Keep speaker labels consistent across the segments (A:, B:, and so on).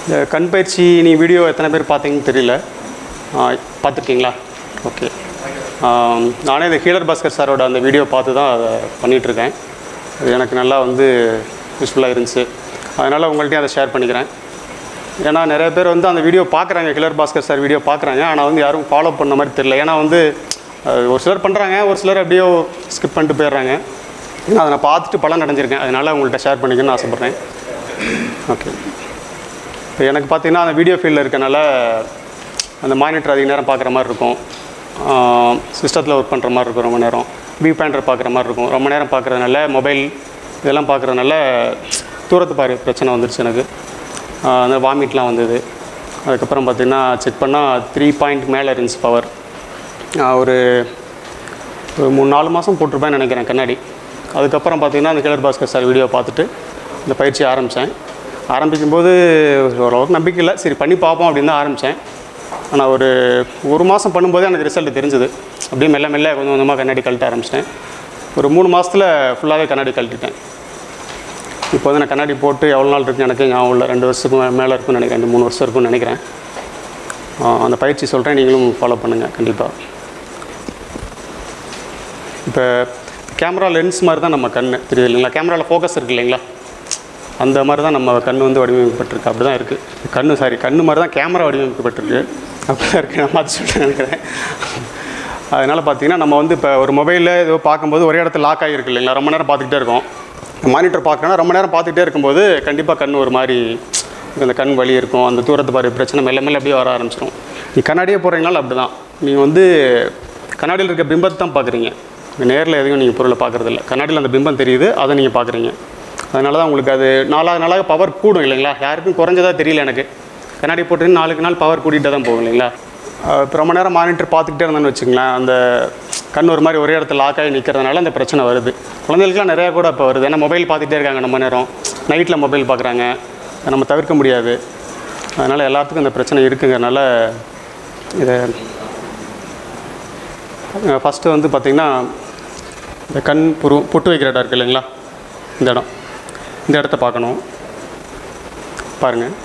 A: இந்த கண் பயிற்சி நீ வீடியோ எத்தனை பேர் பார்த்தீங்கன்னு தெரியல பார்த்துருக்கீங்களா ஓகே நானே இந்த ஹீலர் பாஸ்கர் சாரோட அந்த வீடியோ பார்த்து தான் அதை பண்ணிகிட்ருக்கேன் அது எனக்கு நல்லா வந்து யூஸ்ஃபுல்லாக இருந்துச்சு அதனால் உங்கள்கிட்டயும் அதை ஷேர் பண்ணிக்கிறேன் ஏன்னா நிறைய பேர் வந்து அந்த வீடியோ பார்க்குறாங்க ஹிலர் பாஸ்கர் சார் வீடியோ பார்க்குறாங்க ஆனால் வந்து யாரும் ஃபாலோ பண்ண மாதிரி தெரியல ஏன்னா வந்து அஹ், ஒரு சிலர் பண்ணுறாங்க ஒரு சிலர் அப்படியே ஸ்கிப் பண்ணிட்டு போயிடுறாங்க அதை நான் பார்த்துட்டு பலன் அடைஞ்சிருக்கேன் அதனால் உங்கள்கிட்ட ஷேர் பண்ணிக்கணும்னு ஆசைப்பட்றேன் ஓகே இப்போ எனக்கு பார்த்தீங்கன்னா அந்த வீடியோ ஃபீல்டில் இருக்கனால அந்த மானிட்டர் அதிக நேரம் பார்க்குற மாதிரி இருக்கும் சிஸ்டத்தில் ஒர்க் பண்ணுற மாதிரி இருக்கும் ரொம்ப நேரம் பி பேண்டர் பார்க்குற மாதிரி இருக்கும் ரொம்ப நேரம் பார்க்குறதுனால மொபைல் இதெல்லாம் பார்க்குறதுனால தூரத்து பாரு பிரச்சனை வந்துருச்சு எனக்கு ஆஹ் அந்த வாமிட்லாம் வந்தது அதுக்கப்புறம் பார்த்திங்கன்னா செக் பண்ணால் த்ரீ பாயிண்ட் மேலே இருந்துச்சு பவர் ஒரு ஒரு மூணு நாலு மாதம் போட்டிருப்பேன்னு நினைக்கிறேன் கண்ணாடி அதுக்கப்புறம் பார்த்தீங்கன்னா அந்த கிளர் பாஸ்கர் சார் வீடியோ பார்த்துட்டு இந்த பயிற்சி ஆரம்பித்தேன் ஆரம்பிக்கும்போது ஓரளவுக்கு நம்பிக்கை இல்லை சரி பண்ணி பார்ப்போம் அப்படின்னு தான் ஆரம்பித்தேன் ஆனால் ஒரு ஒரு மாதம் பண்ணும்போதே எனக்கு ரிசல்ட் தெரிஞ்சுது அப்படியே மெல்ல மெல்ல கொஞ்சம் கொஞ்சமாக கண்ணாடி கழட்ட ஆரம்பிச்சிட்டேன் ஒரு மூணு மாதத்தில் ஃபுல்லாகவே கண்ணாடி கழட்டிட்டேன் இப்போ வந்து நான் கண்ணாடி போட்டு எவ்வளோ நாள் இருக்குன்னு எனக்கு ஞாபகம் இல்லை ரெண்டு வருஷத்துக்கு மே- மேலே இருக்கும்னு நினைக்கிறேன் ரெண்டு மூணு வருஷம் இருக்கும்னு நினைக்கிறேன் ஆ, அந்த பயிற்சி சொல்கிறேன் நீங்களும் ஃபாலோ பண்ணுங்கள் கண்டிப்பாக இப்போ கேமரா லென்ஸ் மாதிரி தான் நம்ம கண் தெரியுது இல்லைங்களா கேமராவில் ஃபோக்கஸ் இருக்கு இல்லைங்களா அந்த மாதிரி தான் நம்ம கண் வந்து வடிவமைக்கப்பட்டிருக்கு அப்படி தான் இருக்குது கண்ணு சாரி கண்ணு மாதிரி தான் கேமரா வடிவமைக்கப்பட்டிருக்கு அப்படி தான் இருக்குது நான் மாற்றி சொல்லிட்டு நினைக்கிறேன் அதனால் பார்த்தீங்கன்னா நம்ம வந்து இப்போ ஒரு மொபைலில் ஏதோ பார்க்கும்போது ஒரே இடத்துல லாக் ஆகிருக்கு இல்லைங்களா ரொம்ப நேரம் பார்த்துக்கிட்டே இருக்கோம் மானிட்டர் பார்க்கறோன்னா ரொம்ப நேரம் பார்த்துக்கிட்டே இருக்கும்போது கண்டிப்பாக கண் ஒரு மாதிரி அந்த கண் வலி இருக்கும் அந்த தூரத்து பாரு பிரச்சனை மெல்ல மெல்ல அப்படியே வர ஆரம்பிச்சிடும் நீ கண்ணாடியே போடுறீங்கனாலும் அப்படி தான் நீங்கள் வந்து கண்ணாடியில் இருக்க பிம்பத்தை தான் பார்க்குறீங்க நேரில் எதையும் நீங்கள் பொருளை பார்க்குறதில்ல கண்ணாடியில் அந்த பிம்பம் தெரியுது அதை நீங்கள் பார்க்குறீங்க அதனால தான் உங்களுக்கு அது நாளாக நாளாக பவர் கூடும் இல்லைங்களா யாருக்கும் குறைஞ்சதா தெரியல எனக்கு கண்ணாடி போட்டு நாளுக்கு நாள் பவர் கூட்டிகிட்டே தான் போகும் இல்லைங்களா அஹ் இப்போ ரொம்ப நேரம் மானிட்டர் பார்த்துக்கிட்டே இருந்தேன்னு வச்சுங்களேன் அந்த கண் ஒரு மாதிரி ஒரே இடத்துல லாக் ஆகி நிற்கிறதுனால அந்த பிரச்சனை வருது குழந்தைகளுக்குலாம் நிறையா கூட இப்போ வருது ஏன்னா மொபைல் பார்த்துட்டே இருக்காங்க நம்ம நேரம் நைட்டில் மொபைல் பார்க்குறாங்க அதை நம்ம தவிர்க்க முடியாது அதனால் எல்லாத்துக்கும் இந்த பிரச்சனை இருக்குங்கிறனால இதை ஃபஸ்ட்டு வந்து பார்த்திங்கன்னா இந்த கண் புரு பொட்டு வைக்கிற இடம் இருக்குது இல்லைங்களா இந்த இடம் இந்த இடத்த பார்க்கணும் பாருங்கள்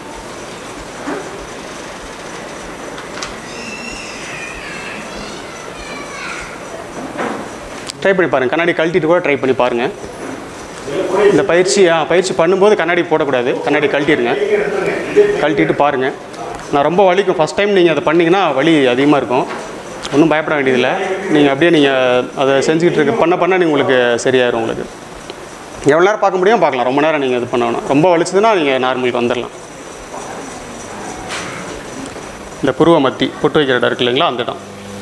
A: ட்ரை பண்ணி பாருங்கள் கண்ணாடி கழட்டிட்டு கூட ட்ரை பண்ணி பாருங்கள் இந்த பயிற்சி ஆ, பயிற்சி பண்ணும்போது கண்ணாடி போடக்கூடாது கண்ணாடி கழட்டிடுங்க கழட்டிட்டு பாருங்கள் நான் ரொம்ப வலிக்கும் ஃபஸ்ட் டைம் நீங்கள் அதை பண்ணிங்கன்னா வலி அதிகமாக இருக்கும் ஒன்றும் பயப்பட வேண்டியதில்லை நீங்கள் அப்படியே நீங்கள் அதை செஞ்சுக்கிட்டு இருக்க பண்ண பண்ண நீங்கள் உங்களுக்கு சரியாயிரும் உங்களுக்கு எவ்வளோ நேரம் பார்க்க முடியும் பார்க்கலாம் ரொம்ப நேரம் நீங்கள் இது பண்ண வேணாம் ரொம்ப வலிச்சதுன்னா நீங்கள் நார்மலுக்கு வந்துடலாம் இந்த புருவ மத்தி பொட்டு வைக்கிற இடம் இருக்கு இல்லைங்களா அந்த இடம்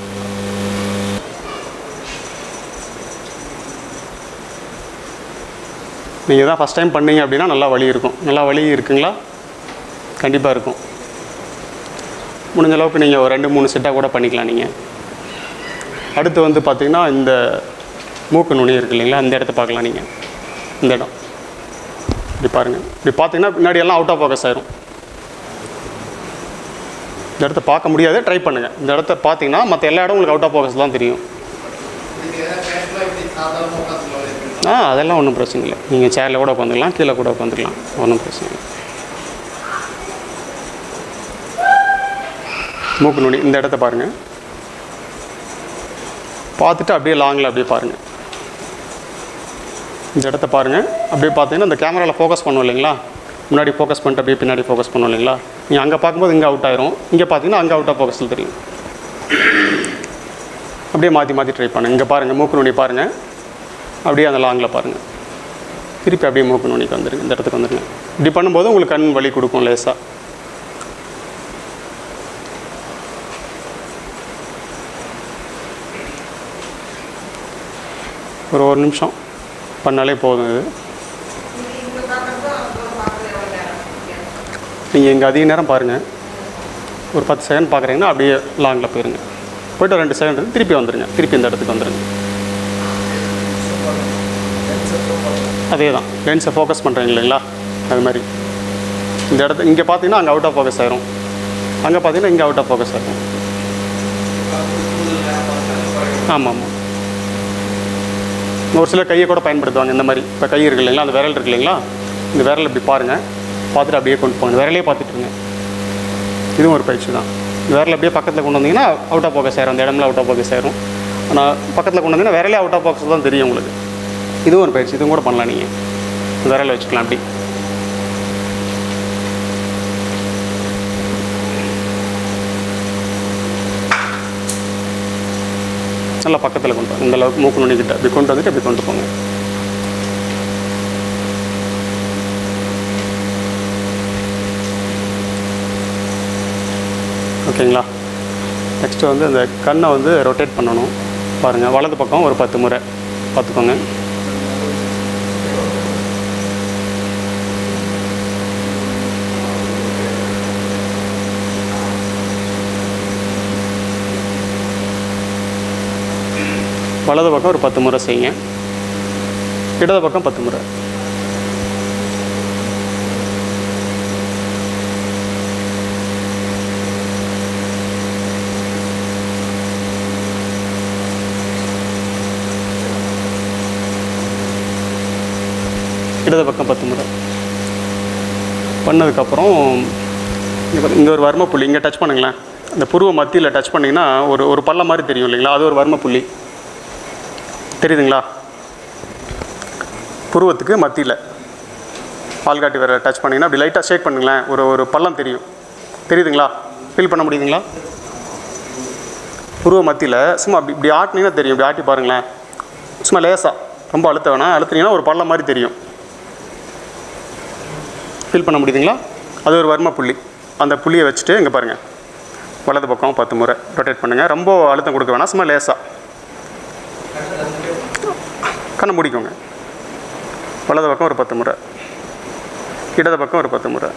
A: நீங்கள் தான் ஃபஸ்ட் டைம் பண்ணீங்க அப்படின்னா நல்லா வலி இருக்கும் நல்லா வலி இருக்குங்களா கண்டிப்பாக இருக்கும் முடிஞ்ச அளவுக்கு நீங்கள் ஒரு ரெண்டு மூணு செட்டாக கூட பண்ணிக்கலாம் நீங்கள் அடுத்து வந்து பார்த்திங்கன்னா இந்த மூக்கு நுனி இருக்கு இல்லைங்களா இந்த இடத்த பார்க்கலாம் நீங்கள் இந்த இடம் இப்படி பாருங்கள் இப்படி பார்த்தீங்கன்னா பின்னாடி எல்லாம் அவுட் ஆஃப் ஃபோக்கஸ் ஆயிரும் இந்த இடத்த பார்க்க முடியாது ட்ரை பண்ணுங்கள் இந்த இடத்த பார்த்தீங்கன்னா மற்ற எல்லா இடம் உங்களுக்கு அவுட் ஆஃப் ஃபோக்கஸ் தான் தெரியும் ஆ அதெல்லாம் ஒன்றும் பிரச்சனை இல்லை நீங்கள் சேரில் கூட உட்காந்துக்கலாம் கீழே கூட உட்காந்துக்கலாம் ஒன்றும் பிரச்சனை இல்லை மூக்கு நுனி இந்த இடத்த பாருங்கள் பார்த்துட்டு அப்படியே லாங்கில் அப்படியே பாருங்கள் இந்த இடத்த பாருங்கள் அப்படியே பார்த்தீங்கன்னா இந்த கேமராவில் ஃபோக்கஸ் பண்ணுவோம் இல்லைங்களா முன்னாடி ஃபோக்கஸ் பண்ணிட்டு அப்படியே பின்னாடி ஃபோக்கஸ் பண்ணுவோம் இல்லைங்களா நீங்கள் அங்கே பார்க்கும்போது இங்கே அவுட் ஆயிரும் இங்கே பார்த்தீங்கன்னா அங்கே அவுட் ஆஃப் ஃபோக்கஸில் தெரியும் அப்படியே மாற்றி மாற்றி ட்ரை பண்ணுங்க இங்கே பாருங்கள் மூக்கு நுனி பாருங்கள் அப்படியே அந்த லாங்கில் பாருங்கள் திருப்பி அப்படியே மூக்கு நுனிக்கு வந்துருங்க இந்த இடத்துக்கு வந்துருங்க இப்படி பண்ணும்போது உங்களுக்கு கண் வலி கொடுக்கும் லேசாக ஒரு ஒரு நிமிஷம் பண்ணாலே போதும் இது நீங்கள் இங்கே அதிக நேரம் பாருங்கள் ஒரு பத்து செகண்ட் பார்க்குறீங்கன்னா அப்படியே லாங்கில் போயிருங்க போய்ட்டு ஒரு ரெண்டு செகண்ட் இருந்து திருப்பி வந்துடுங்க திருப்பி இந்த இடத்துக்கு வந்துடுங்க அதே தான் லென்ஸை ஃபோக்கஸ் பண்ணுறீங்க இல்லைங்களா அது மாதிரி இந்த இடத்த இங்கே பார்த்தீங்கன்னா அங்கே அவுட் ஆஃப் ஃபோக்கஸ் ஆயிரும் அங்கே பார்த்தீங்கன்னா இங்கே அவுட் ஆஃப் ஃபோக்கஸ் ஆயிரும் ஆமாம் ஆமாம் ஒரு சிலர் கையை கூட பயன்படுத்துவாங்க இந்த மாதிரி இப்போ கை இருக்கு இல்லைங்களா அந்த விரல் இருக்கு இல்லைங்களா இந்த விரல் இப்படி பாருங்கள் பார்த்துட்டு அப்படியே கொண்டு போங்க விரலே பார்த்துட்டுருங்க இதுவும் ஒரு பயிற்சி தான் விரல் அப்படியே பக்கத்தில் கொண்டு வந்தீங்கன்னா அவுட் ஆஃப் ஃபோக்கஸ் ஆயிரும் அந்த இடம்ல அவுட் ஆஃப் ஃபோக்கஸ் ஆயிரும் ஆனால் பக்கத்தில் கொண்டு வந்தீங்கன்னா விரலே அவுட் ஆஃப் ஃபோக்கஸ் தான் தெரியும் உங்களுக்கு இதுவும் ஒரு பயிற்சி இதுவும் கூட பண்ணலாம் நீங்கள் விரலை வச்சுக்கலாம் அப்படி நல்லா பக்கத்தில் கொண்டு வாங்க இந்த அளவுக்கு மூக்கு நுனிக்கிட்ட அப்படி கொண்டு வந்துட்டு அப்படி கொண்டு போங்க ஓகேங்களா நெக்ஸ்ட்டு வந்து அந்த கண்ணை வந்து ரொட்டேட் பண்ணணும் பாருங்கள் வலது பக்கம் ஒரு பத்து முறை பார்த்துக்கோங்க வலது பக்கம் ஒரு பத்து முறை செய்யுங்க இடது பக்கம் பத்து முறை இடது பக்கம் பத்து முறை பண்ணதுக்கப்புறம் இங்கே ஒரு வர்ம புள்ளி இங்கே டச் பண்ணுங்களேன் இந்த புருவ மத்தியில் டச் பண்ணிங்கன்னா ஒரு ஒரு பள்ளம் மாதிரி தெரியும் இல்லைங்களா அது ஒரு வர்ம புள்ளி தெரியுதுங்களா புருவத்துக்கு மத்தியில் ஆள்காட்டி வேறு டச் பண்ணிங்கன்னா அப்படி லைட்டாக ஷேக் பண்ணுங்களேன் ஒரு ஒரு பள்ளம் தெரியும் தெரியுதுங்களா ஃபீல் பண்ண முடியுதுங்களா புருவ மத்தியில் சும்மா அப்படி இப்படி ஆட்டினீங்கன்னா தெரியும் இப்படி ஆட்டி பாருங்களேன் சும்மா லேசாக ரொம்ப அழுத்த வேணாம் அழுத்தினீங்கன்னா ஒரு பள்ளம் மாதிரி தெரியும் ஃபீல் பண்ண முடியுதுங்களா அது ஒரு வர்ம புள்ளி அந்த புள்ளியை வச்சுட்டு இங்கே பாருங்கள் வலது பக்கம் பத்து முறை ரொட்டேட் பண்ணுங்கள் ரொம்ப அழுத்தம் கொடுக்க வேணாம் சும்மா லேசாக கண்ணை மூடிக்கோங்க வலது பக்கம் ஒரு பத்து முறை இடது பக்கம் ஒரு பத்து முறை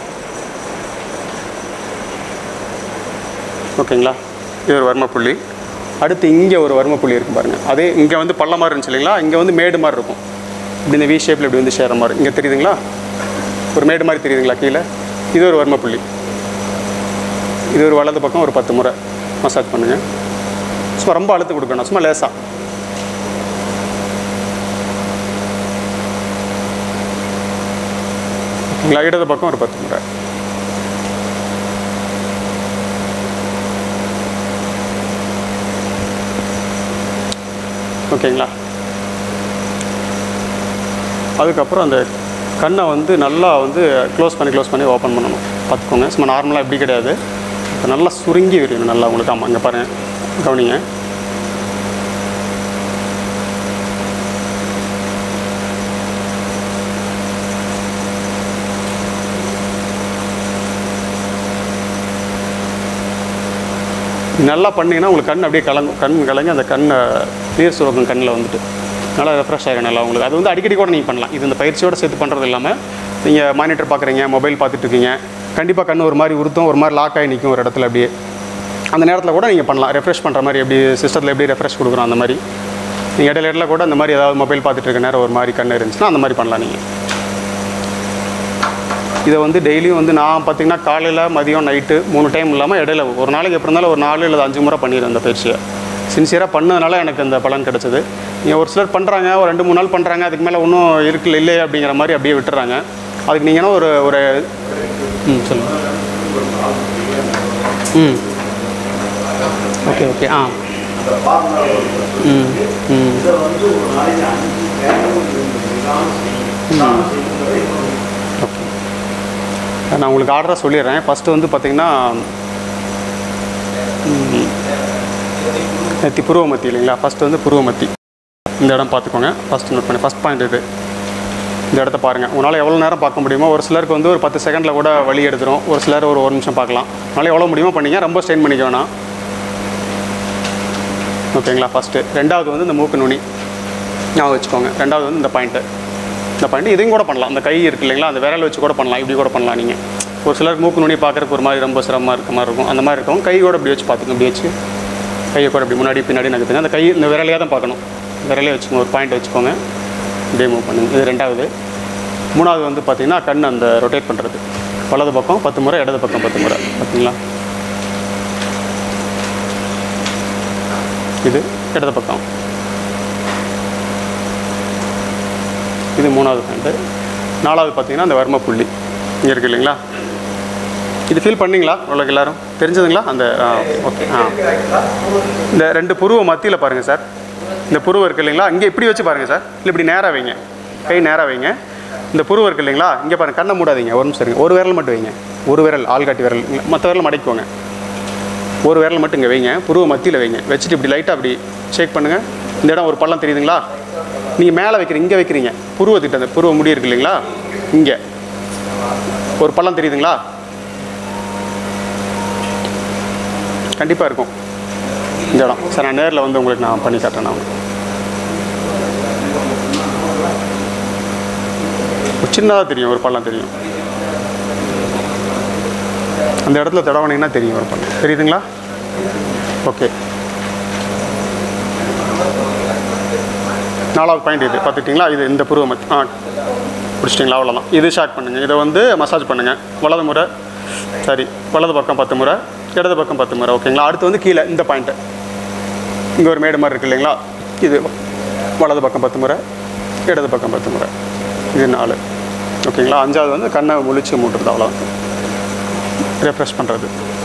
A: ஓகேங்களா இது ஒரு வர்ம புள்ளி அடுத்து இங்கே ஒரு வர்ம புள்ளி இருக்குது பாருங்கள் அதே இங்கே வந்து பள்ளம் மாதிரி இருந்துச்சு இல்லைங்களா இங்கே வந்து மேடு மாதிரி இருக்கும் இப்படி இந்த வி ஷேப்பில் இப்படி வந்து சேர மாதிரி இங்கே தெரியுதுங்களா ஒரு மேடு மாதிரி தெரியுதுங்களா கீழே இது ஒரு வர்ம புள்ளி இது ஒரு வலது பக்கம் ஒரு பத்து முறை மசாஜ் பண்ணுங்கள் சும்மா ரொம்ப அழுத்து கொடுக்கணும் சும்மா லேசாக ஓகேங்களா இடது பக்கம் ஒரு பத்து முறை ஓகேங்களா அதுக்கப்புறம் அந்த கண்ணை வந்து நல்லா வந்து க்ளோஸ் பண்ணி க்ளோஸ் பண்ணி ஓப்பன் பண்ணணும் பார்த்துக்கோங்க சும்மா நார்மலாக இப்படி கிடையாது இப்போ நல்லா சுருங்கி விரியணும் நல்லா உங்களுக்கு ஆமாம் இங்கே பாருங்கள் கவனிங்க நல்லா பண்ணீங்கன்னா உங்களுக்கு கண் அப்படியே கலங்கும் கண் கலங்கி அந்த கண்ணை நீர் சுரக்கும் கண்ணில் வந்துட்டு நல்லா ரெஃப்ரெஷ் ஆகிடும் நல்லா உங்களுக்கு அது வந்து அடிக்கடி கூட நீங்கள் பண்ணலாம் இது இந்த பயிற்சியோடு சேர்த்து பண்ணுறது இல்லாமல் நீங்கள் மானிட்டர் பார்க்குறீங்க மொபைல் பார்த்துட்டு இருக்கீங்க கண்டிப்பாக கண் ஒரு மாதிரி உருத்தும் ஒரு மாதிரி லாக் ஆகி நிற்கும் ஒரு இடத்துல அப்படியே அந்த நேரத்தில் கூட நீங்கள் பண்ணலாம் ரெஃப்ரெஷ் பண்ணுற மாதிரி எப்படி சிஸ்டத்தில் எப்படி ரெஃப்ரெஷ் கொடுக்குறோம் அந்த மாதிரி நீங்கள் இடையில இடையில கூட அந்த மாதிரி ஏதாவது மொபைல் பார்த்துட்டு இருக்க நேரம் ஒரு மாதிரி கண் இருந்துச்சுன்னா அந்த மாதிரி பண்ணலாம் நீங்கள் இதை வந்து டெய்லியும் வந்து நான் பார்த்தீங்கன்னா காலையில் மதியம் நைட்டு மூணு டைம் இல்லாமல் இடையில ஒரு நாளைக்கு எப்படி இருந்தாலும் ஒரு நாலு இல்லை அஞ்சு முறை பண்ணிடுறேன் அந்த பயிற்சியை சின்சியராக பண்ணதுனால எனக்கு அந்த பலன் கிடச்சிது நீங்கள் ஒரு சிலர் பண்ணுறாங்க ஒரு ரெண்டு மூணு நாள் பண்ணுறாங்க அதுக்கு மேலே ஒன்றும் இருக்குல்ல இல்லையே அப்படிங்கிற மாதிரி அப்படியே விட்டுறாங்க அதுக்கு நீங்கன்னா ஒரு ஒரு ம் சொல்லுங்கள் ம் ஓகே ஓகே ஆ ம் ம் ஓகே நான் உங்களுக்கு ஆர்டராக சொல்லிடுறேன் ஃபஸ்ட்டு வந்து பார்த்தீங்கன்னா ம், நெத்தி புருவமத்தி இல்லைங்களா ஃபஸ்ட்டு வந்து புருவமத்தி இந்த இடம் பார்த்துக்கோங்க ஃபஸ்ட் நோட் பண்ணி ஃபஸ்ட் பாயிண்ட் இது இந்த இடத்த பாருங்கள் உங்களால் எவ்வளோ நேரம் பார்க்க முடியுமோ ஒரு சிலருக்கு வந்து ஒரு பத்து செகண்டில் கூட வழி எடுத்துரும் ஒரு சிலர் ஒரு ஒரு நிமிஷம் பார்க்கலாம் அதனால் எவ்வளோ முடியுமோ பண்ணிங்க ரொம்ப ஸ்ட்ரெயின் பண்ணிக்க வேணாம் ஓகேங்களா ஃபஸ்ட்டு ரெண்டாவது வந்து இந்த மூக்கு நுனி ஞாபகம் வச்சுக்கோங்க ரெண்டாவது வந்து இந்த பாயிண்ட்டு இந்த பாயிண்ட் இதையும் கூட பண்ணலாம் அந்த கை இருக்கு இல்லைங்களா அந்த விரல் வச்சு கூட பண்ணலாம் இப்படி கூட பண்ணலாம் நீங்கள் ஒரு சிலர் மூக்கு நுனி பார்க்குறதுக்கு ஒரு மாதிரி ரொம்ப சிரமமாக இருக்க மாதிரி இருக்கும் அந்த மாதிரி இருக்கும் கை கூட இப்படி வச்சு பார்த்துங்க இப்படி வச்சு கையை கூட இப்படி முன்னாடி பின்னாடி நகர்த்துங்க அந்த கை இந்த விரலையாக தான் பார்க்கணும் விரலே வச்சுக்கோங்க ஒரு பாயிண்ட் வச்சுக்கோங்க இப்படியே மூவ் பண்ணுங்க இது ரெண்டாவது மூணாவது வந்து பார்த்தீங்கன்னா கண் அந்த ரொட்டேட் பண்ணுறது வலது பக்கம் பத்து முறை இடது பக்கம் பத்து முறை பார்த்தீங்களா இது இடது பக்கம் இது மூணாவது பாயிண்ட்டு நாலாவது பார்த்தீங்கன்னா அந்த வர்ம புள்ளி இங்கே இருக்கு இல்லைங்களா இது ஃபீல் பண்ணீங்களா உங்களுக்கு எல்லாரும் தெரிஞ்சதுங்களா அந்த ஓகே ஆ இந்த ரெண்டு புருவ மத்தியில் பாருங்கள் சார் இந்த புருவம் இருக்கு இல்லைங்களா இங்கே இப்படி வச்சு பாருங்கள் சார் இல்லை இப்படி நேராக வைங்க கை நேராக வைங்க இந்த புருவம் இருக்கு இல்லைங்களா இங்கே பாருங்கள் கண்ணை மூடாதீங்க ஒரு நிமிஷம் இருங்க ஒரு விரல் மட்டும் வைங்க ஒரு விரல் ஆள்காட்டி விரல் மற்ற விரல் மடக்கிக்கோங்க ஒரு விரல் மட்டும் இங்கே வைங்க புருவ மத்தியில் வைங்க வச்சுட்டு இப்படி லைட்டாக அப்படி ஷேக் பண்ணுங்கள் இந்த இடம் ஒரு பள்ளம் தெரியுதுங்களா நீங்கள் மேலே வைக்கிறீங்க இங்கே வைக்கிறீங்க புருவத்திட்ட அந்த புருவ முடி இருக்கு இல்லைங்களா இங்கே ஒரு பள்ளம் தெரியுதுங்களா கண்டிப்பாக இருக்கும் இந்த இடம் சார் நான் நேரில் வந்து உங்களுக்கு நான் பண்ணி காட்டுறேன் நான் ஒரு சின்னதாக தெரியும் ஒரு பள்ளம் தெரியும் அந்த இடத்துல தடவனீங்கன்னா தெரியும் ஒரு பள்ளம் தெரியுதுங்களா ஓகே நாலாவது பாயிண்ட் இது பார்த்துட்டிங்களா இது இந்த புருவம் ஆ பிடிச்சிட்டிங்களா அவ்வளோதான் இது ஷார்ட் பண்ணுங்கள் இதை வந்து மசாஜ் பண்ணுங்கள் வலது முறை சரி வலது பக்கம் பத்து முறை இடது பக்கம் பத்து முறை ஓகேங்களா அடுத்து வந்து கீழே இந்த பாயிண்ட்டு இங்கே ஒரு மேடு மாதிரி இருக்கு இல்லைங்களா இது வலது பக்கம் பத்து முறை இடது பக்கம் பத்து முறை இது நாலு ஓகேங்களா அஞ்சாவது வந்து கண்ணை முழிச்சு மூட்டுறது அவ்வளோ ரெஃப்ரெஷ் பண்ணுறது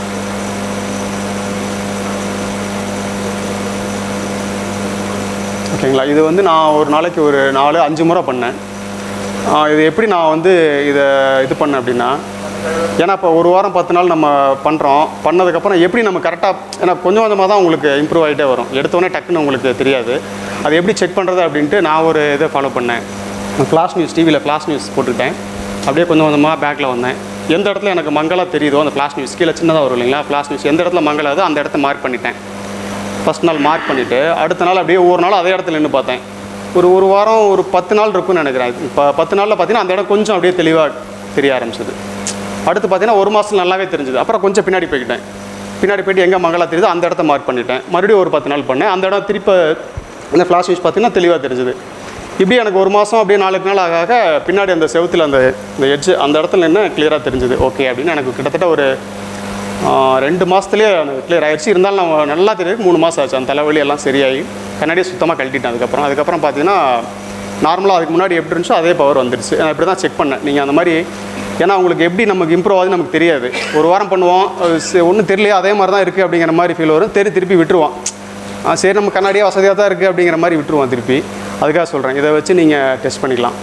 A: ஓகேங்களா இது வந்து நான் ஒரு நாளைக்கு ஒரு நாலு அஞ்சு முறை பண்ணேன் ஆ, இது எப்படி நான் வந்து இதை இது பண்ணேன் அப்படின்னா ஏன்னா இப்போ ஒரு வாரம் பத்து நாள் நம்ம பண்ணுறோம் பண்ணதுக்கப்புறம் எப்படி நம்ம கரெக்டாக ஏன்னா கொஞ்சம் கொஞ்சமாக தான் உங்களுக்கு இம்ப்ரூவ் ஆகிட்டே வரும் எடுத்தோடனே டக்குன்னு உங்களுக்கு தெரியாது அது எப்படி செக் பண்ணுறது அப்படின்ட்டு நான் ஒரு இதை ஃபாலோ பண்ணேன் ஃப்ளாஷ் நியூஸ் டிவியில் ஃப்ளாஷ் நியூஸ் போட்டுக்கிட்டேன் அப்படியே கொஞ்சம் கொஞ்சமாக பேக்கில் வந்தேன் எந்த இடத்துல எனக்கு மங்களா தெரியுதோ அந்த ஃப்ளாஷ் நியூஸ் கீழே சின்னதாக வரும் இல்லைங்களா ஃப்ளாஷ் நியூஸ் எந்த இடத்துல மங்களாதோ அந்த இடத்த மார்க் பண்ணிட்டேன் ஃபஸ்ட் நாள் மார்க் பண்ணிவிட்டு அடுத்த நாள் அப்படியே ஒவ்வொரு நாள் அதே இடத்துல நின்று பார்த்தேன் ஒரு ஒரு வாரம் ஒரு பத்து நாள் இருக்கும்னு நினைக்கிறேன் இப்போ பத்து நாளில் பார்த்தீங்கன்னா அந்த இடம் கொஞ்சம் அப்படியே தெளிவாக தெரிய ஆரம்பிச்சது அடுத்து பார்த்தீங்கன்னா ஒரு மாதம் நல்லாவே தெரிஞ்சுது அப்புறம் கொஞ்சம் பின்னாடி போய்க்கிட்டேன் பின்னாடி போயிட்டு எங்கே மங்களா தெரியுதோ அந்த இடத்த மார்க் பண்ணிட்டேன் மறுபடியும் ஒரு பத்து நாள் பண்ணேன் அந்த இடம் திருப்ப அந்த ஃப்ளாஷ் நியூஸ் பார்த்தீங்கன்னா தெளிவாக தெரிஞ்சுது இப்படி எனக்கு ஒரு மாதம் அப்படியே நாளுக்கு நாள் ஆக ஆக பின்னாடி அந்த செவுத்தில் அந்த இந்த எட்ஜ் அந்த இடத்துல என்ன கிளியராக தெரிஞ்சுது ஓகே அப்படின்னு எனக்கு கிட்டத்தட்ட ஒரு ஆ, ரெண்டு மாதத்துலேயே எனக்கு கிளியர் ஆயிடுச்சு இருந்தாலும் நான் நல்லா தெரியுது மூணு மாதம் ஆச்சு அந்த தலைவலி எல்லாம் சரியாகி கண்ணாடியை சுத்தமாக கழட்டிட்டேன் அதுக்கப்புறம் அதுக்கப்புறம் பார்த்தீங்கன்னா நார்மலாக அதுக்கு முன்னாடி எப்படி இருந்துச்சோ அதே பவர் வந்துருச்சு நான் இப்படி தான் செக் பண்ணேன் நீங்கள் அந்த மாதிரி ஏன்னா உங்களுக்கு எப்படி நமக்கு இம்ப்ரூவ் ஆகுதுன்னு நமக்கு தெரியாது ஒரு வாரம் பண்ணுவோம் ஒன்றும் தெரியலையா அதே மாதிரி தான் இருக்குது அப்படிங்கிற மாதிரி ஃபீல் வரும் தெரி திருப்பி விட்டுருவோம் ஆ, சரி நம்ம கண்ணாடியே வசதியாக தான் இருக்குது அப்படிங்கிற மாதிரி விட்டுருவோம் திருப்பி அதுக்காக சொல்கிறேன் இதை வச்சு நீங்கள் டெஸ்ட் பண்ணிக்கலாம்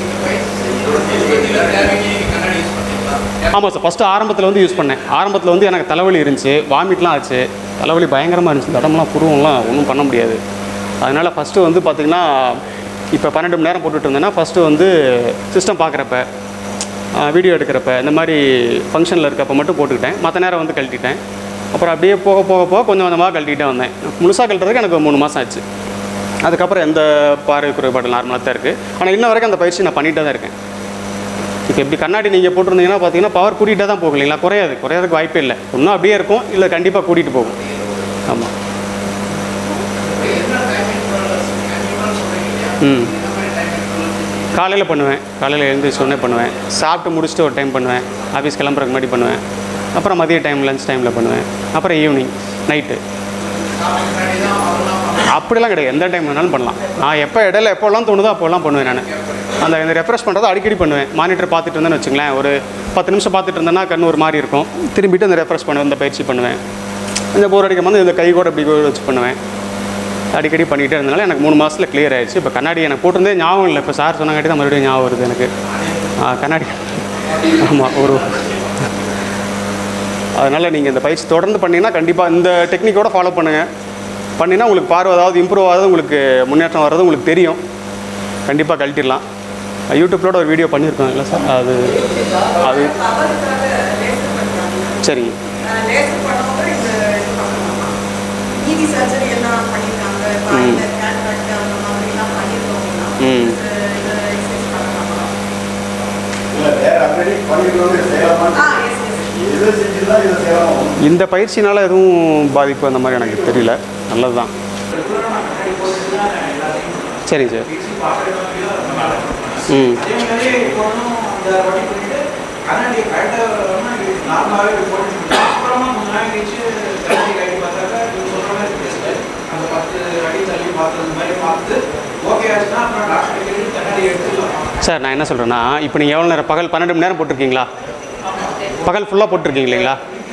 A: ஆமாம் சார் ஃபஸ்ட்டு ஆரம்பத்தில் வந்து யூஸ் பண்ணேன் ஆரம்பத்தில் வந்து எனக்கு தலைவலி இருந்துச்சு வாமிட்லாம் ஆச்சு தலைவலி பயங்கரமாக இருந்துச்சு இந்த இடம்லாம் புருவம்லாம் ஒன்றும் பண்ண முடியாது அதனால் ஃபஸ்ட்டு வந்து பார்த்திங்கன்னா இப்போ பன்னெண்டு மணி நேரம் போட்டுட்டு இருந்தேன்னா ஃபஸ்ட்டு வந்து சிஸ்டம் பார்க்குறப்ப வீடியோ எடுக்கிறப்ப இந்த மாதிரி ஃபங்க்ஷனில் இருக்கப்ப மட்டும் போட்டுக்கிட்டேன் மற்ற நேரம் வந்து கழட்டிட்டேன் அப்புறம் அப்படியே போக போக போக கொஞ்சம் கொஞ்சமாக கழட்டிகிட்டே வந்தேன் முழுசாக கழட்டுறதுக்கு எனக்கு மூணு மாதம் ஆச்சு அதுக்கப்புறம் எந்த பார்வை குறைபாடு நார்மலாக தான் இருக்குது ஆனால் இன்ன வரைக்கும் அந்த பயிற்சி நான் பண்ணிகிட்டே தான் இருக்கேன் இப்போ எப்படி கண்ணாடி நீங்கள் போட்டிருந்தீங்கன்னா பார்த்தீங்கன்னா பவர் கூட்டிகிட்டே தான் போகும் இல்லைங்களா குறையாது குறையாததுக்கு வாய்ப்பே இல்லை இன்னும் அப்படியே இருக்கும் இல்லை கண்டிப்பாக கூட்டிகிட்டு போகும் ஆமாம் ம் காலையில் பண்ணுவேன் காலையில் எழுந்திரிச்ச உடனே பண்ணுவேன் சாப்பிட்டு முடிச்சுட்டு ஒரு டைம் பண்ணுவேன் ஆஃபீஸ் கிளம்புறதுக்கு முன்னாடி பண்ணுவேன் அப்புறம் மதிய டைம் லஞ்ச் டைமில் பண்ணுவேன் அப்புறம் ஈவினிங் நைட்டு அப்படிலாம் கிடையாது எந்த டைம் வேணாலும் பண்ணலாம் நான் எப்போ இடையில எப்போல்லாம் தோணுதோ அப்போல்லாம் பண்ணுவேன் நான் அந்த இந்த ரெஃப்ரெஷ் பண்ணுறதை அடிக்கடி பண்ணுவேன் மானிட்டர் பார்த்துட்டு இருந்தேன்னு வச்சுங்களேன் ஒரு பத்து நிமிஷம் பார்த்துட்டு இருந்தேன்னா கண் ஒரு மாதிரி இருக்கும் திரும்பிட்டு அந்த ரெஃப்ரெஷ் பண்ணுவேன் இந்த பயிற்சி பண்ணுவேன் இந்த போர் அடிக்கும் போது இந்த கை கூட இப்படி கூட வச்சு பண்ணுவேன் அடிக்கடி பண்ணிகிட்டே இருந்தனால எனக்கு மூணு மாதத்தில் கிளியர் ஆயிடுச்சு இப்போ கண்ணாடி எனக்கு போட்டிருந்தே ஞாபகம் இல்லை இப்போ சார் சொன்னங்காட்டி தான் மறுபடியும் ஞாபகம் வருது எனக்கு ஆ, கண்ணாடி ஆமாம் ஒரு அதனால் நீங்கள் இந்த பயிற்சி தொடர்ந்து பண்ணீங்கன்னா கண்டிப்பாக இந்த டெக்னிக்கோட ஃபாலோ பண்ணுங்கள் பண்ணினா உங்களுக்கு பார்வை அதாவது இம்ப்ரூவ் ஆகிறது உங்களுக்கு முன்னேற்றம் வர்றது உங்களுக்கு தெரியும் கண்டிப்பாக கழட்டிடலாம் யூடியூப்லோட ஒரு வீடியோ பண்ணியிருக்கோம் இல்லை சார் அது அது சரிங்க
B: லேசர் பண்ணும்போது இந்த இது பண்ணலாமா மீதி சர்ஜரி எல்லாம் பண்ணியிருக்காங்க இப்போ இந்த கேட்ராக்ட் அந்த மாதிரிலாம் பண்ணியிருக்கோம்னா
A: ம்
B: இது எக்ஸசைஸ் பண்ணலாமா
C: இல்ல, வேற already பண்ணிருக்கவங்க செய்யலாமா?
B: ஆ எஸ் எஸ்
C: எது செஞ்சிருந்தா இதை செய்யலாமா?
A: இந்த பயிற்சினால எதுவும் பாதிப்பு அந்த மாதிரி எனக்கு தெரியல நல்லது தான் சரிங்க சார் ம்
D: அதே மாதிரி இப்போதும் அந்த வழி பண்ணிட்டு கண்ணாடி கரெக்டாக நார்மலாகவே போட்டு அப்புறமா கொஞ்ச நாள் கழிச்சு கண்ணாடி கட்டி பார்த்தாக்கா நீங்கள் சொல்கிற மாதிரி டெஸ்ட்டு அந்த பத்து அடி தள்ளி பார்த்தது மாதிரி பார்த்து ஓகே ஆச்சுன்னா அப்புறம் டாக்டர் கேட்டு கண்ணாடி எடுத்துக்கலாம்
A: சார் நான் என்ன சொல்கிறேன்னா இப்போ நீங்கள் எவ்வளோ நேரம் பகல் பன்னெண்டு மணி நேரம் போட்டிருக்கீங்களா பகல் ஃபுல்லாக போட்டிருக்கீங்க இல்லைங்களா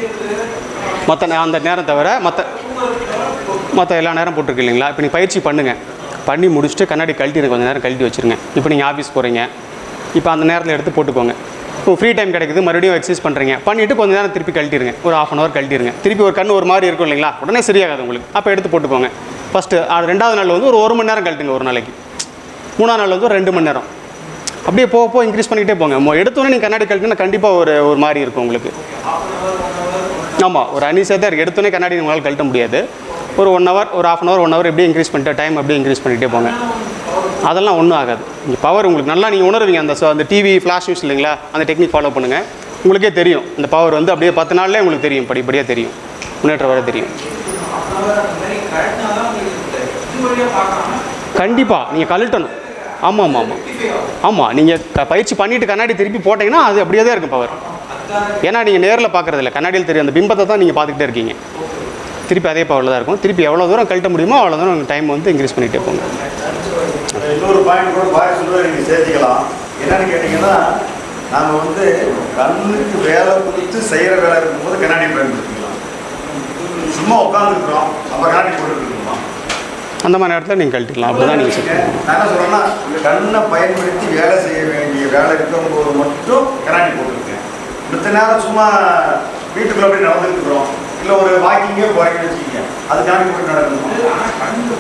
A: மற்ற அந்த நேரம் தவிர மற்ற மற்ற எல்லா நேரம் போட்டிருக்கு இல்லைங்களா இப்போ நீங்கள் பயிற்சி பண்ணுங்கள் பண்ணி முடிச்சுட்டு கண்ணாடி கழட்டிடுங்க கொஞ்சம் நேரம் கழட்டி வச்சுருங்க இப்போ நீங்கள் ஆஃபீஸ் போகிறீங்க இப்போ அந்த நேரத்தில் எடுத்து போட்டுக்கோங்க இப்போ ஃப்ரீ டைம் கிடைக்குது மறுபடியும் எக்ஸசைஸ் பண்ணுறீங்க பண்ணிவிட்டு கொஞ்சம் நேரம் திருப்பி கழட்டிடுங்க ஒரு ஆஃப் அன் ஹவர் கழட்டிடுங்க திருப்பி ஒரு கண் ஒரு மாதிரி இருக்கும் இல்லைங்களா உடனே சரியாகாது உங்களுக்கு அப்போ எடுத்து போட்டுக்கோங்க ஃபஸ்ட்டு அது ரெண்டாவது நாள் வந்து ஒரு ஒரு மணி நேரம் கழட்டுங்க ஒரு நாளைக்கு மூணாவது நாள் வந்து ஒரு ரெண்டு மணி நேரம் அப்படியே போக போக இன்க்ரீஸ் பண்ணிக்கிட்டே போங்க மொ- எடுத்தோன்னே நீங்கள் கண்ணாடி கழட்டினா கண்டிப்பாக ஒரு ஒரு மாதிரி இருக்கும் உங்களுக்கு ஆமாம் ஒரு அனிசே தான் இருக்குது எடுத்தோன்னே கண்ணாடி உங்களால் கழட்ட முடியாது ஒரு ஒன் ஹவர் ஒரு half an hour one hour எப்படியே இன்க்ரீஸ் பண்ணிட்டு டைம் அப்படியே இன்க்ரீஸ் பண்ணிகிட்டே போங்க அதெல்லாம் ஒன்றும் ஆகாது இங்கே பவர் உங்களுக்கு நல்லா நீங்கள் உணர்வீங்க அந்த so- அந்த டிவி ஃப்ளாஷ் யூஸ் இல்லைங்களா அந்த டெக்னிக் ஃபாலோ பண்ணுங்கள் உங்களுக்கே தெரியும் இந்த பவர் வந்து அப்படியே பத்து நாள்லேயே உங்களுக்கு தெரியும் படிப்படியாக தெரியும் முன்னேற்றம் வர தெரியும்
D: அந்த மாதிரி கரெக்டாக தான் உங்களுக்கு இந்த இது வழியாக பார்க்காம
A: கண்டிப்பாக நீங்கள் கழட்டணும் ஆமாம் ஆமாம் ஆமாம் ஆமாம் நீங்கள் பயிற்சி பண்ணிவிட்டு கண்ணாடி திருப்பி போட்டிங்கன்னா அது அப்படியே தான் இருக்கும் பவர் ஏன்னா நீங்கள் நேரில் பார்க்குறது இல்லை கண்ணாடியில் தெரியும் அந்த பிம்பத்தை தான் நீங்கள் பார்த்துக்கிட்டே இருக்கீங்க திருப்பி அதே பவரில் தான் இருக்கும் திருப்பி எவ்வளோ தூரம் கழட்ட முடியுமோ அவ்வளோ தூரம் டைம் வந்து இன்க்ரீஸ் பண்ணிகிட்டே போங்க
C: இன்னொரு பாயிண்ட் கூட பாய் சொல்லுவது நீங்கள் சேர்த்துக்கலாம் என்னன்னு கேட்டிங்கன்னா நாங்கள் வந்து கண்ணுக்கு வேலை கொடுத்து செய்கிற வேலை இருக்கும்போது கண்ணாடி பயன்படுத்திக்கலாம் சும்மா உட்காந்துருக்குறோம் அப்போ கண்ணாடி போட்டுருக்கோம்
A: அந்த மாதிரி நேரத்தில் நீங்கள் கழட்டிக்கலாம் அப்படி தான் நீங்கள் செட்
C: நான் என்ன சொல்கிறேன்னா கண்ணை பயன்படுத்தி வேலை செய்ய வேண்டிய வேலை இருக்கும்போது மட்டும் கண்ணாடி போட்டுருக்கேன் மித்த நேரம் சும்மா வீட்டுக்குள்ள அப்படி நடந்துட்டு இருக்கிறோம் இல்லை ஒரு வாக்கிங்கே போகிறீங்கன்னு வச்சுக்கோங்க அது கண்ணாடி போட்டு நடக்கணும்
D: ஆனால் கண்ணு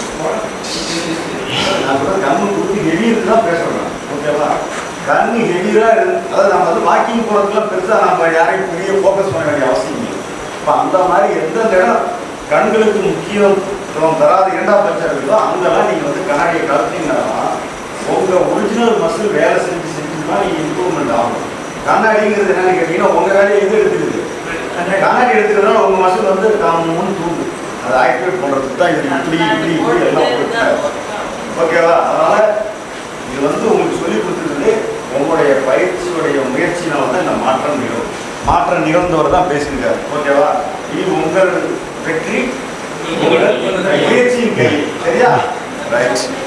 C: நான் சொல்றது கண்ணு கொடுத்து ஹெவியர் தான் பேசுறேன் ஓகேவா கண்ணு ஹெவியரா இருந்து அதாவது நம்ம வந்து வாக்கிங் போகிறதுல பெருசாக நம்ம யாரையும் பெரிய ஃபோக்கஸ் பண்ண வேண்டிய அவசியம் இல்லை இப்போ அந்த மாதிரி எந்தெந்த இடம் கண்களுக்கு முக்கியத்துவம் தராத இரண்டாம் பட்சம் இருக்குதோ அங்கெல்லாம் நீங்கள் வந்து கண்ணாடியை கலத்தீங்கன்னா உங்கள் ஒரிஜினல் மசில் வேலை செஞ்சு செஞ்சுன்னா நீங்கள் இம்ப்ரூவ்மெண்ட் ஆகும் கண்ணாடிங்கிறது என்னன்னு கேட்டீங்கன்னா உங்கள் வேலையை எது எடுத்துக்குது கண்ணாடி எடுத்துக்கிறதுனால உங்கள் மசில் வந்து காமன்னு தூங்குது அதை ஆக்டிவேட் பண்ணுறதுக்கு தான் இது இப்படி இப்படி இப்படி எல்லாம் போட்டு ஓகேவா அதனால இது வந்து உங்களுக்கு சொல்லி கொடுத்துருக்குது உங்களுடைய பயிற்சியுடைய முயற்சியினால தான் இந்த மாற்றம் நிகழும் மாற்றம் நிகழ்ந்தவர் தான் பேசியிருக்காரு ஓகேவா இது உங்கள் வெற்றி உங்கள் முயற்சியின் கை சரியா ரைட்